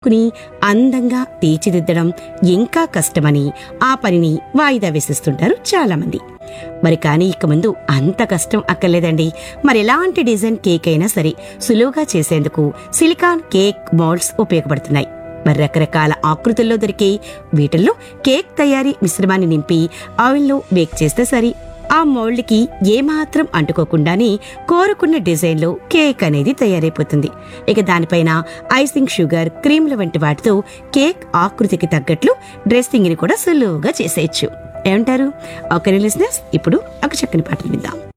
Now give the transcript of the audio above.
కేకుని అందంగా తీర్చిదిద్దడం ఇంకా కష్టమని ఆ పనిని వాయిదా వేసిస్తుంటారు చాలామంది మరి కానీ ఇక ముందు అంత కష్టం అక్కర్లేదండి మరి ఎలాంటి డిజైన్ కేక్ అయినా సరే సులువుగా చేసేందుకు సిలికాన్ కేక్ మోల్డ్స్ ఉపయోగపడుతున్నాయి మరి రకరకాల ఆకృతుల్లో దొరికే వీటిల్లో కేక్ తయారీ మిశ్రమాన్ని నింపి ఆవెన్లో బేక్ చేస్తే సరి ఆ మౌల్డ్కి ఏమాత్రం అంటుకోకుండానే కోరుకున్న డిజైన్లో కేక్ అనేది తయారైపోతుంది ఇక దానిపైన ఐసింగ్ షుగర్ క్రీమ్ల వంటి వాటితో కేక్ ఆకృతికి తగ్గట్లు డ్రెస్సింగ్ని కూడా సులువుగా చేసేయచ్చు ఏమంటారు ఓకే లిసినర్స్ ఇప్పుడు ఒక చక్కని పాటలు విందాం